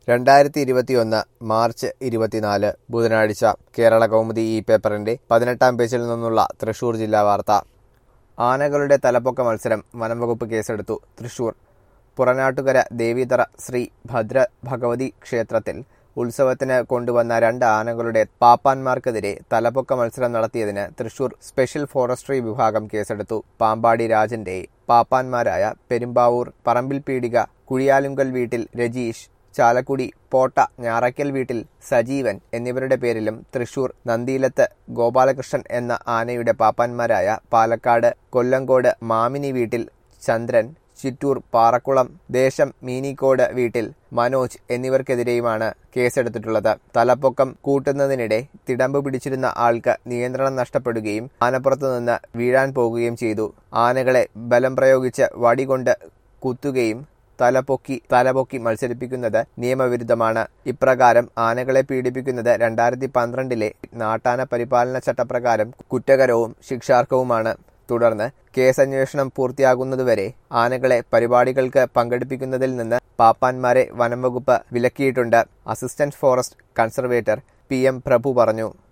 രണ്ടായിരത്തി ഇരുപത്തിയൊന്ന് മാർച്ച് ഇരുപത്തിനാല് ബുധനാഴ്ച കേരള കൗമുദി ഈ പേപ്പറിന്റെ പതിനെട്ടാം പേജിൽ നിന്നുള്ള തൃശൂർ ജില്ലാ വാർത്ത ആനകളുടെ തലപ്പൊക്ക മത്സരം വനംവകുപ്പ് കേസെടുത്തു തൃശൂർ പുറനാട്ടുകര ദേവീതറ ശ്രീ ഭദ്ര ഭഗവതി ക്ഷേത്രത്തിൽ ഉത്സവത്തിന് കൊണ്ടുവന്ന രണ്ട് ആനകളുടെ പാപ്പാന്മാർക്കെതിരെ തലപ്പൊക്ക മത്സരം നടത്തിയതിന് തൃശൂർ സ്പെഷ്യൽ ഫോറസ്ട്രി വിഭാഗം കേസെടുത്തു പാമ്പാടി രാജന്റെ പാപ്പാന്മാരായ പെരുമ്പാവൂർ പറമ്പിൽ പീടിക കുഴിയാലുങ്കൽ വീട്ടിൽ രജീഷ് ചാലക്കുടി പോട്ട ഞാറയ്ക്കൽ വീട്ടിൽ സജീവൻ എന്നിവരുടെ പേരിലും തൃശൂർ നന്ദിയിലത്ത് ഗോപാലകൃഷ്ണൻ എന്ന ആനയുടെ പാപ്പാന്മാരായ പാലക്കാട് കൊല്ലങ്കോട് മാമിനി വീട്ടിൽ ചന്ദ്രൻ ചിറ്റൂർ പാറക്കുളം ദേശം മീനിക്കോട് വീട്ടിൽ മനോജ് എന്നിവർക്കെതിരെയുമാണ് കേസെടുത്തിട്ടുള്ളത് തലപ്പൊക്കം കൂട്ടുന്നതിനിടെ തിടമ്പ് പിടിച്ചിരുന്ന ആൾക്ക് നിയന്ത്രണം നഷ്ടപ്പെടുകയും ആനപ്പുറത്തു നിന്ന് വീഴാൻ പോകുകയും ചെയ്തു ആനകളെ ബലം പ്രയോഗിച്ച് വടികൊണ്ട് കുത്തുകയും തലപൊക്കി തലപൊക്കി മത്സരിപ്പിക്കുന്നത് നിയമവിരുദ്ധമാണ് ഇപ്രകാരം ആനകളെ പീഡിപ്പിക്കുന്നത് രണ്ടായിരത്തി പന്ത്രണ്ടിലെ നാട്ടാന പരിപാലന ചട്ടപ്രകാരം കുറ്റകരവും ശിക്ഷാർഹവുമാണ് തുടർന്ന് കേസന്വേഷണം പൂർത്തിയാകുന്നതുവരെ ആനകളെ പരിപാടികൾക്ക് പങ്കെടുപ്പിക്കുന്നതിൽ നിന്ന് പാപ്പാന്മാരെ വനം വകുപ്പ് വിലക്കിയിട്ടുണ്ട് assistant forest conservator P M Prabhu പറഞ്ഞു